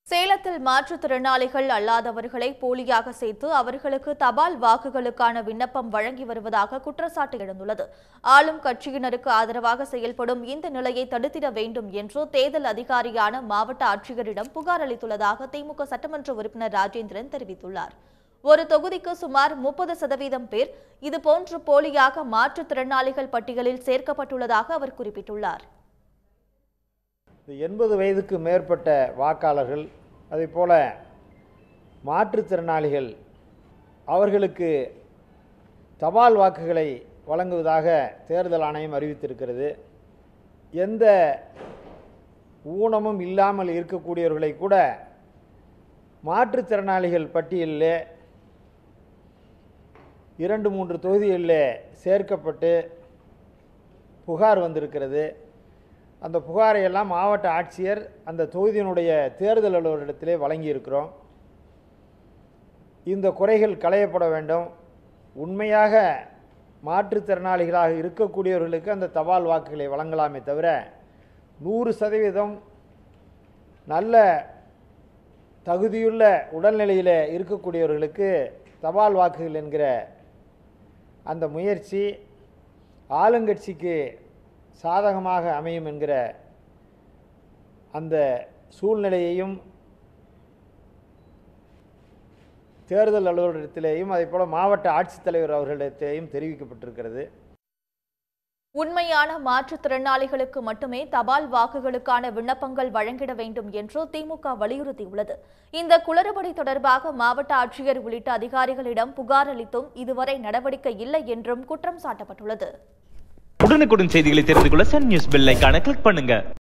சேலத்தில் மாற்றுத்திறனாளிகள் அல்லாதவர்களை போலியாக சேர்த்து அவர்களுக்கு தபால் வாக்குகளுக்கான விண்ணப்பம் வழங்கி வருவதாக குற்றச்சாட்டு எழுந்துள்ளது ஆளும் கட்சியினருக்கு ஆதரவாக செயல்படும் இந்த நிலையை தடுத்திட வேண்டும் என்று தேர்தல் அதிகாரியான மாவட்ட ஆட்சியரிடம் புகார் அளித்துள்ளதாக திமுக சட்டமன்ற உறுப்பினர் ராஜேந்திரன் தெரிவித்துள்ளார் ஒரு தொகுதிக்கு சுமார் முப்பது சதவீதம் பேர் இதுபோன்று போலியாக மாற்றுத்திறனாளிகள் பட்டியலில் சேர்க்கப்பட்டுள்ளதாக அவர் குறிப்பிட்டுள்ளார் எண்பது வயதுக்கு மேற்பட்ட வாக்காளர்கள் அதேபோல மாற்றுத்திறனாளிகள் அவர்களுக்கு தபால் வாக்குகளை வழங்குவதாக தேர்தல் ஆணையம் அறிவித்திருக்கிறது எந்த ஊனமும் இல்லாமல் இருக்கக்கூடியவர்களை கூட மாற்றுத்திறனாளிகள் பட்டியலில் இரண்டு மூன்று தொகுதிகளில் சேர்க்கப்பட்டு புகார் வந்திருக்கிறது அந்த புகாரை எல்லாம் மாவட்ட ஆட்சியர் அந்த தொகுதியினுடைய தேர்தல் அலுவலரிடத்திலே வழங்கியிருக்கிறோம் இந்த குறைகள் களையப்பட வேண்டும் உண்மையாக மாற்றுத்திறனாளிகளாக இருக்கக்கூடியவர்களுக்கு அந்த தபால் வாக்குகளை வழங்கலாமே தவிர நூறு சதவீதம் நல்ல தகுதியுள்ள உடல்நிலையில் இருக்கக்கூடியவர்களுக்கு தபால் வாக்குகள் என்கிற அந்த முயற்சி ஆளுங்கட்சிக்கு சாதகமாக அமையும் என்கிற அந்த சூழ்நிலையையும் தேர்தல் அலுவலகத்திலேயும் அதே போல் மாவட்ட ஆட்சித்தலைவர் அவர்களிடத்திலேயும் தெரிவிக்கப்பட்டிருக்கிறது உண்மையான மாற்றுத்திறனாளிகளுக்கு மட்டுமே தபால் வாக்குகளுக்கான விண்ணப்பங்கள் வழங்கிட வேண்டும் என்று திமுக வலியுறுத்தியுள்ளது இந்த குளறுபடி தொடர்பாக மாவட்ட ஆட்சியர் உள்ளிட்ட அதிகாரிகளிடம் புகார் அளித்தும் இதுவரை நடவடிக்கை இல்லை என்றும் குற்றம் சாட்டப்பட்டுள்ளது உடனுக்குடன் செய்திகளை தெரிந்து கொள்ள சன் நியூஸ் பெல் ஐகானை கிளிக் பண்ணுங்க